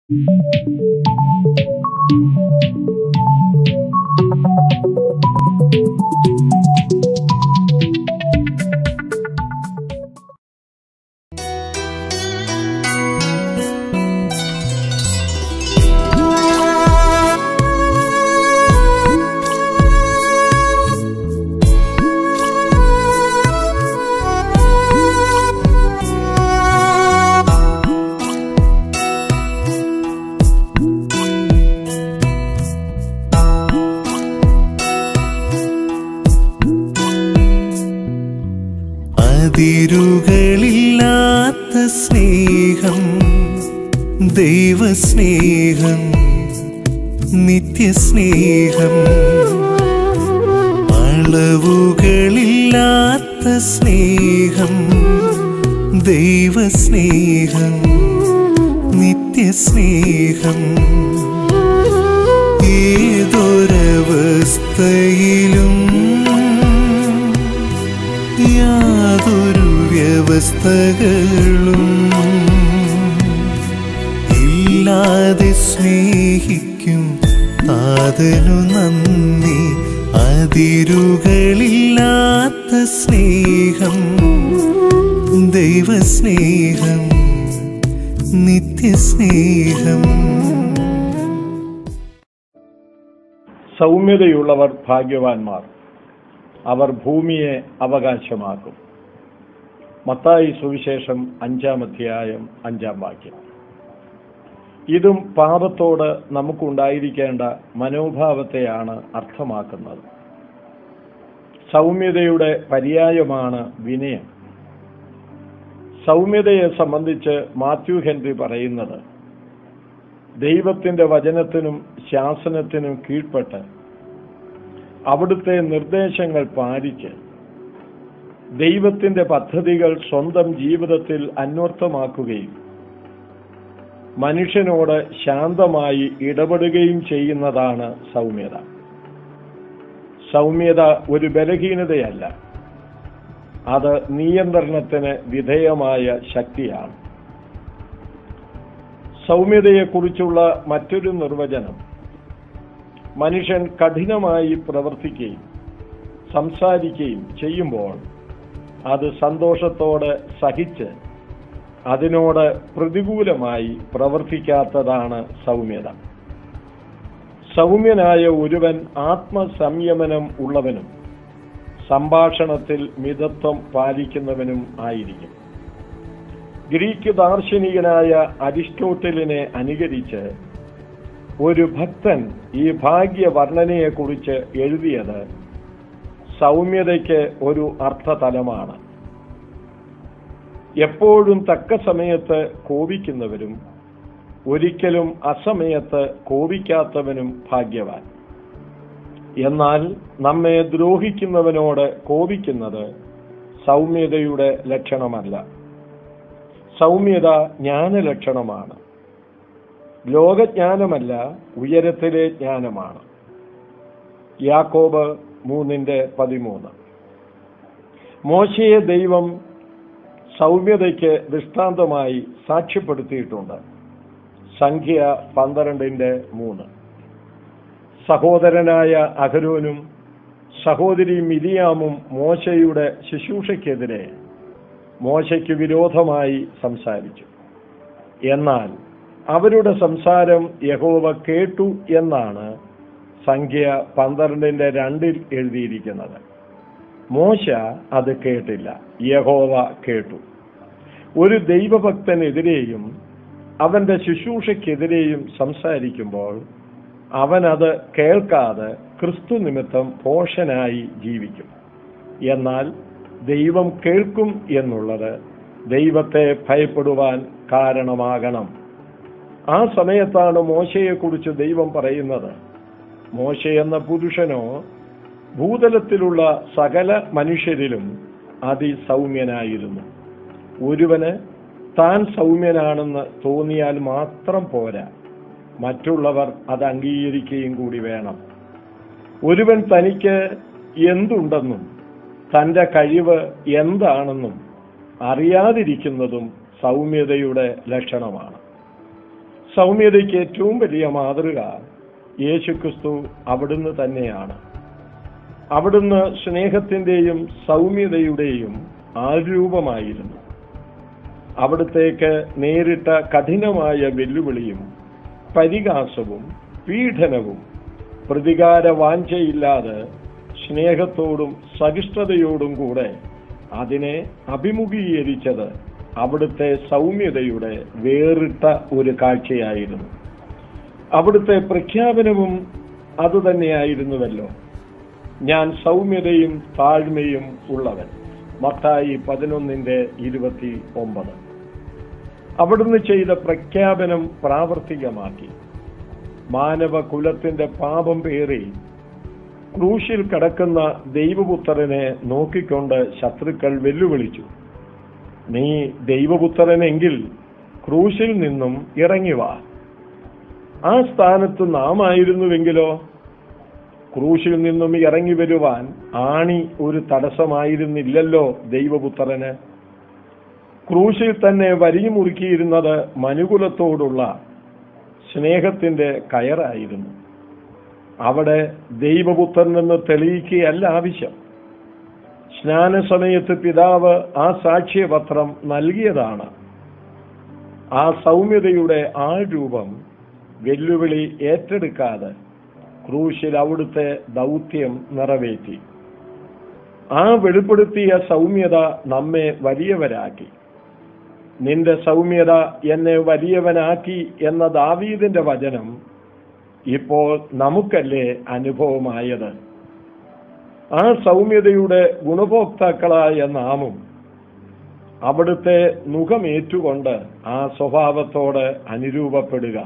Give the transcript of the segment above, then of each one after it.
അതിരുകളില്ലാത്ത സ്നേഹം ദൈവസ്നേഹം നിത്യസ്നേഹം അളവുകളില്ലാത്ത സ്നേഹം ദൈവസ്നേഹം നിത്യസ്നേഹം ഏതൊരവസ്ഥയിലും യാതൊരു വ്യവസ്ഥകളും ഇല്ലാതെ സ്നേഹിക്കും അതിനു നന്ദി അതിരുകളില്ലാത്ത സ്നേഹം ദൈവസ്നേഹം നിത്യസ്നേഹം സൗമ്യതയുള്ളവർ ഭാഗ്യവാന്മാർ അവർ ഭൂമിയെ അവകാശമാക്കും മത്തായി സുവിശേഷം അഞ്ചാം അധ്യായം അഞ്ചാം വാക്യം ഇതും പാപത്തോട് നമുക്കുണ്ടായിരിക്കേണ്ട മനോഭാവത്തെയാണ് അർത്ഥമാക്കുന്നത് സൗമ്യതയുടെ പര്യായമാണ് വിനയം സൗമ്യതയെ സംബന്ധിച്ച് മാത്യു ഹെൻറി പറയുന്നത് ദൈവത്തിന്റെ വചനത്തിനും ശാസനത്തിനും കീഴ്പ്പെട്ട് അവിടുത്തെ നിർദ്ദേശങ്ങൾ പാലിച്ച് ദൈവത്തിന്റെ പദ്ധതികൾ സ്വന്തം ജീവിതത്തിൽ അന്വർത്ഥമാക്കുകയും മനുഷ്യനോട് ശാന്തമായി ഇടപെടുകയും ചെയ്യുന്നതാണ് സൗമ്യത സൗമ്യത ഒരു ബലഹീനതയല്ല അത് നിയന്ത്രണത്തിന് വിധേയമായ ശക്തിയാണ് സൗമ്യതയെക്കുറിച്ചുള്ള മറ്റൊരു നിർവചനം മനുഷ്യൻ കഠിനമായി പ്രവർത്തിക്കുകയും സംസാരിക്കുകയും ചെയ്യുമ്പോൾ അത് സന്തോഷത്തോടെ സഹിച്ച് അതിനോട് പ്രതികൂലമായി പ്രവർത്തിക്കാത്തതാണ് സൗമ്യത സൗമ്യനായ ഒരുവൻ ആത്മസംയമനം ഉള്ളവനും സംഭാഷണത്തിൽ മിതത്വം പാലിക്കുന്നവനും ആയിരിക്കും ഗ്രീക്ക് ദാർശനികനായ അരിസ്റ്റോട്ടലിനെ അനുകരിച്ച് ഒരു ഭക്തൻ ഈ ഭാഗ്യ വർണ്ണനയെക്കുറിച്ച് എഴുതിയത് സൗമ്യതയ്ക്ക് ഒരു അർത്ഥതലമാണ് എപ്പോഴും തക്ക സമയത്ത് കോപിക്കുന്നവരും ഒരിക്കലും അസമയത്ത് കോപിക്കാത്തവനും ഭാഗ്യവാൻ എന്നാൽ നമ്മെ ദ്രോഹിക്കുന്നവനോട് കോപിക്കുന്നത് സൗമ്യതയുടെ ലക്ഷണമല്ല സൗമ്യത ജ്ഞാനലക്ഷണമാണ് ലോകജ്ഞാനമല്ല ഉയരത്തിലെ ജ്ഞാനമാണ് യാക്കോബ് മൂന്നിന്റെ പതിമൂന്ന് മോശയെ ദൈവം സൗമ്യതയ്ക്ക് ദൃഷ്ടാന്തമായി സാക്ഷ്യപ്പെടുത്തിയിട്ടുണ്ട് സംഖ്യ പന്ത്രണ്ടിന്റെ മൂന്ന് സഹോദരനായ അഹരോനും സഹോദരി മിരിയാമും മോശയുടെ ശുശ്രൂഷയ്ക്കെതിരെ മോശയ്ക്ക് വിരോധമായി സംസാരിച്ചു എന്നാൽ അവരുടെ സംസാരം യഹോവ കേട്ടു എന്നാണ് സംഖ്യ പന്ത്രണ്ടിന്റെ രണ്ടിൽ എഴുതിയിരിക്കുന്നത് മോശ അത് കേട്ടില്ല യഹോവ കേട്ടു ഒരു ദൈവഭക്തനെതിരെയും അവന്റെ ശുശ്രൂഷയ്ക്കെതിരെയും സംസാരിക്കുമ്പോൾ അവൻ അത് കേൾക്കാതെ ക്രിസ്തു നിമിത്തം പോഷനായി ജീവിക്കും എന്നാൽ ദൈവം കേൾക്കും എന്നുള്ളത് ദൈവത്തെ ഭയപ്പെടുവാൻ കാരണമാകണം ആ സമയത്താണ് മോശയെക്കുറിച്ച് ദൈവം പറയുന്നത് മോശ എന്ന പുരുഷനോ ഭൂതലത്തിലുള്ള സകല മനുഷ്യരിലും അതിസൗമ്യനായിരുന്നു ഒരുവന് താൻ സൗമ്യനാണെന്ന് തോന്നിയാൽ മാത്രം പോരാ മറ്റുള്ളവർ അത് അംഗീകരിക്കുകയും കൂടി വേണം ഒരുവൻ തനിക്ക് എന്തുണ്ടെന്നും തന്റെ കഴിവ് എന്താണെന്നും അറിയാതിരിക്കുന്നതും സൗമ്യതയുടെ ലക്ഷണമാണ് സൗമ്യതയ്ക്ക് ഏറ്റവും വലിയ മാതൃക യേശുക്രിസ്തു അവിടുന്ന് തന്നെയാണ് അവിടുന്ന് സ്നേഹത്തിന്റെയും സൗമ്യതയുടെയും ആരൂപമായിരുന്നു അവിടുത്തേക്ക് നേരിട്ട കഠിനമായ വെല്ലുവിളിയും പരിഹാസവും പീഡനവും പ്രതികാര വാഞ്ചയില്ലാതെ സ്നേഹത്തോടും സഹിഷ്ണുതയോടും കൂടെ അതിനെ അഭിമുഖീകരിച്ചത് അവിടുത്തെ സൗമ്യതയുടെ വേറിട്ട ഒരു കാഴ്ചയായിരുന്നു അവിടുത്തെ പ്രഖ്യാപനവും അതുതന്നെയായിരുന്നുവല്ലോ ഞാൻ സൗമ്യതയും താഴ്മയും ഉള്ളവൻ മത്തായി പതിനൊന്നിന്റെ ഇരുപത്തി ഒമ്പത് അവിടുന്ന് ചെയ്ത പ്രഖ്യാപനം പ്രാവർത്തികമാക്കി മാനവ കുലത്തിന്റെ പാപം പേറി ക്രൂശിൽ കിടക്കുന്ന ദൈവപുത്രനെ നോക്കിക്കൊണ്ട് ശത്രുക്കൾ വെല്ലുവിളിച്ചു നീ ദൈവപുത്രനെങ്കിൽ ക്രൂശിൽ നിന്നും ഇറങ്ങി വാ ആ സ്ഥാനത്ത് നാം ആയിരുന്നുവെങ്കിലോ ക്രൂശിൽ നിന്നും ഇറങ്ങി വരുവാൻ ആണി ഒരു തടസ്സമായിരുന്നില്ലല്ലോ ദൈവപുത്രന് ക്രൂശിൽ തന്നെ വരിമുറുക്കിയിരുന്നത് മനുകുലത്തോടുള്ള സ്നേഹത്തിന്റെ കയറായിരുന്നു അവിടെ ദൈവപുത്രനെന്ന് തെളിയിക്കുകയല്ല ആവശ്യം സ്നാനസമയത്ത് പിതാവ് ആ സാക്ഷ്യപത്രം നൽകിയതാണ് ആ സൗമ്യതയുടെ ആ രൂപം വെല്ലുവിളി ഏറ്റെടുക്കാതെ ക്രൂശിൽ അവിടുത്തെ ദൗത്യം നിറവേറ്റി ആ വെളിപ്പെടുത്തിയ സൗമ്യത നമ്മെ വലിയവരാക്കി നിന്റെ സൗമ്യത എന്നെ വലിയവനാക്കി എന്ന ദാവീദിന്റെ വചനം ഇപ്പോൾ നമുക്കല്ലേ അനുഭവമായത് ആ സൗമ്യതയുടെ ഗുണഭോക്താക്കളായ നാമും അവിടുത്തെ മുഖമേറ്റുകൊണ്ട് ആ സ്വഭാവത്തോട് അനുരൂപപ്പെടുക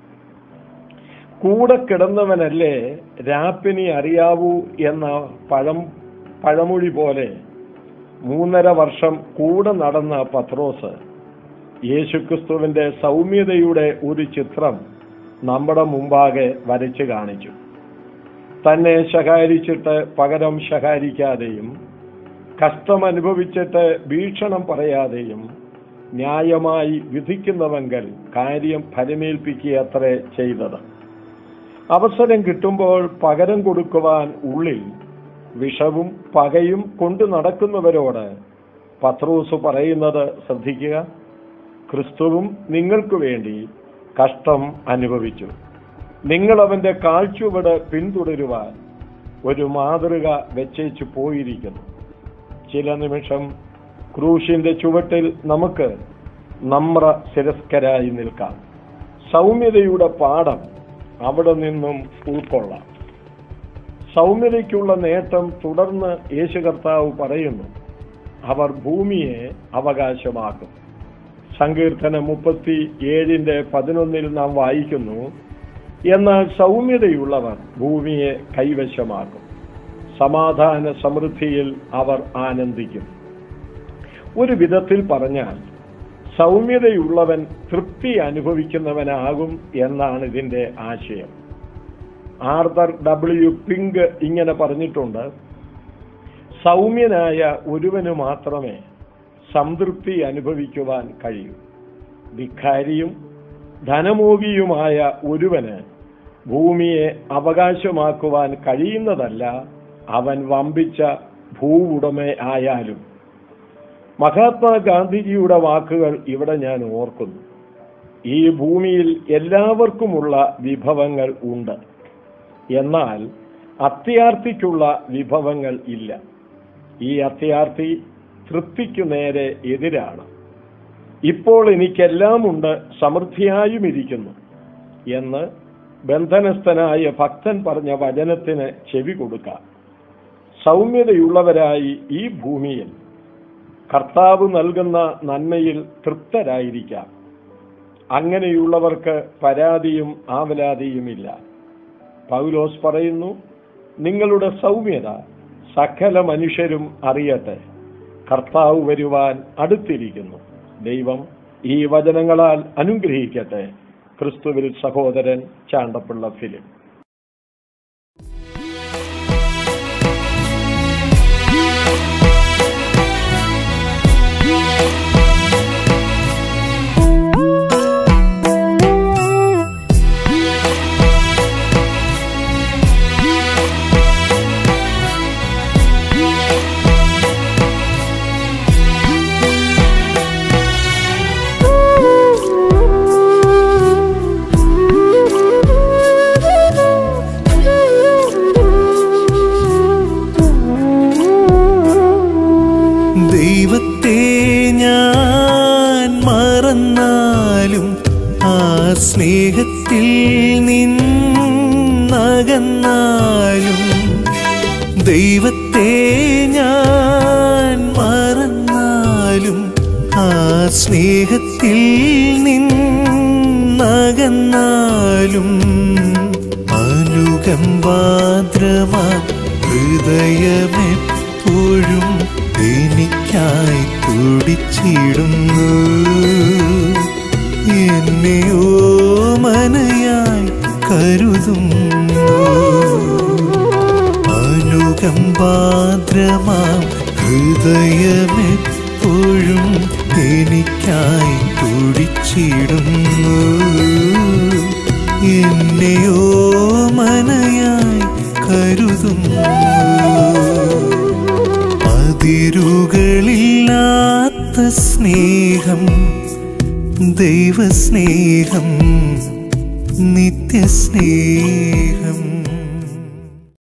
കൂടെ കിടന്നവനല്ലേ രാപ്പിനി അറിയാവൂ എന്ന പഴം പഴമൊഴി പോലെ മൂന്നര വർഷം കൂടെ നടന്ന പത്രോസ് യേശുക്രിസ്തുവിന്റെ സൗമ്യതയുടെ ഒരു ചിത്രം നമ്മുടെ മുമ്പാകെ വരച്ചു കാണിച്ചു തന്നെ ശകാരിച്ചിട്ട് പകരം ശകാരിക്കാതെയും കഷ്ടമനുഭവിച്ചിട്ട് ഭീഷണം പറയാതെയും ന്യായമായി വിധിക്കുന്നവങ്കൽ കാര്യം ഫലമേൽപ്പിക്കുകയത്രേ ചെയ്തത് അവസരം കിട്ടുമ്പോൾ പകരം കൊടുക്കുവാൻ ഉള്ളിൽ വിഷവും പകയും കൊണ്ടു നടക്കുന്നവരോട് പത്രോസ് പറയുന്നത് ശ്രദ്ധിക്കുക ക്രിസ്തുവും നിങ്ങൾക്ക് വേണ്ടി കഷ്ടം അനുഭവിച്ചു നിങ്ങൾ അവന്റെ കാഴ്ചവട് പിന്തുടരുവാൻ ഒരു മാതൃക വെച്ചേച്ചു പോയിരിക്കുന്നു ചില നിമിഷം ക്രൂശിന്റെ ചുവട്ടിൽ നമുക്ക് നമ്ര ശിരസ്കരായി നിൽക്കാം സൗമ്യതയുടെ പാഠം അവിടെ നിന്നും ഉൾക്കൊള്ളാം സൗമ്യതയ്ക്കുള്ള നേട്ടം തുടർന്ന് യേശു കർത്താവ് പറയുന്നു അവർ ഭൂമിയെ അവകാശമാക്കും സങ്കീർത്തനം മുപ്പത്തി ഏഴിന്റെ പതിനൊന്നിൽ നാം വായിക്കുന്നു എന്നാൽ സൗമ്യതയുള്ളവർ ഭൂമിയെ കൈവശമാക്കും സമാധാന സമൃദ്ധിയിൽ അവർ ആനന്ദിക്കും ഒരു വിധത്തിൽ പറഞ്ഞാൽ സൗമ്യതയുള്ളവൻ തൃപ്തി അനുഭവിക്കുന്നവനാകും എന്നാണ് ഇതിന്റെ ആശയം ആർതർ ഡബ്ല്യു പിങ്ക് ഇങ്ങനെ പറഞ്ഞിട്ടുണ്ട് സൗമ്യനായ ഒരുവന് മാത്രമേ സംതൃപ്തി അനുഭവിക്കുവാൻ കഴിയൂ ധിക്കാരിയും ധനമോഹിയുമായ ഒരുവന് ഭൂമിയെ അവകാശമാക്കുവാൻ കഴിയുന്നതല്ല അവൻ വമ്പിച്ച ഭൂവുടമ ആയാലും മഹാത്മാഗാന്ധിജിയുടെ വാക്കുകൾ ഇവിടെ ഞാൻ ഓർക്കുന്നു ഈ ഭൂമിയിൽ എല്ലാവർക്കുമുള്ള വിഭവങ്ങൾ ഉണ്ട് എന്നാൽ അത്യാർത്ഥിക്കുള്ള വിഭവങ്ങൾ ഇല്ല ഈ അത്യാർത്ഥി തൃപ്തിക്കു നേരെ എതിരാണ് ഇപ്പോൾ എനിക്കെല്ലാമുണ്ട് സമൃദ്ധിയായും ഇരിക്കുന്നു എന്ന് ബന്ധനസ്ഥനായ ഭക്തൻ പറഞ്ഞ വചനത്തിന് ചെവി കൊടുക്കാം സൗമ്യതയുള്ളവരായി ഈ ഭൂമിയിൽ കർത്താവ് നൽകുന്ന നന്മയിൽ തൃപ്തരായിരിക്കാം അങ്ങനെയുള്ളവർക്ക് പരാതിയും ആവലാതിയുമില്ല പൗലോസ് പറയുന്നു നിങ്ങളുടെ സൗമ്യത സകല മനുഷ്യരും അറിയട്ടെ കർത്താവ് വരുവാൻ അടുത്തിരിക്കുന്നു ദൈവം ഈ വചനങ്ങളാൽ അനുഗ്രഹിക്കട്ടെ ക്രിസ്തുവിൽ സഹോദരൻ ചാണ്ടപ്പിള്ള ഫിലിം സ്നേഹത്തിൽ നിന്നകന്നാലും ദൈവത്തെ ഞാൻ മറന്നാലും ആ സ്നേഹത്തിൽ നിന്നകന്നാലും അനുകമ്പാദ്രമാ ഹൃദയമെപ്പോഴും എനിക്കായി തുടിച്ചിടുന്നു എന്നെ ഓമനയായി കരുതുന്നു അനുകമ്പാദ്രമാം ഹൃദയമെപ്പോഴും എനിക്കായി തുടിച്ചിടുന്നു എന്നെയോ മനയായി കരുതുന്നു അതിരുകളില്ലാത്ത സ്നേഹം ദൈവസ്നേഹം നിത്യസ്നേഹം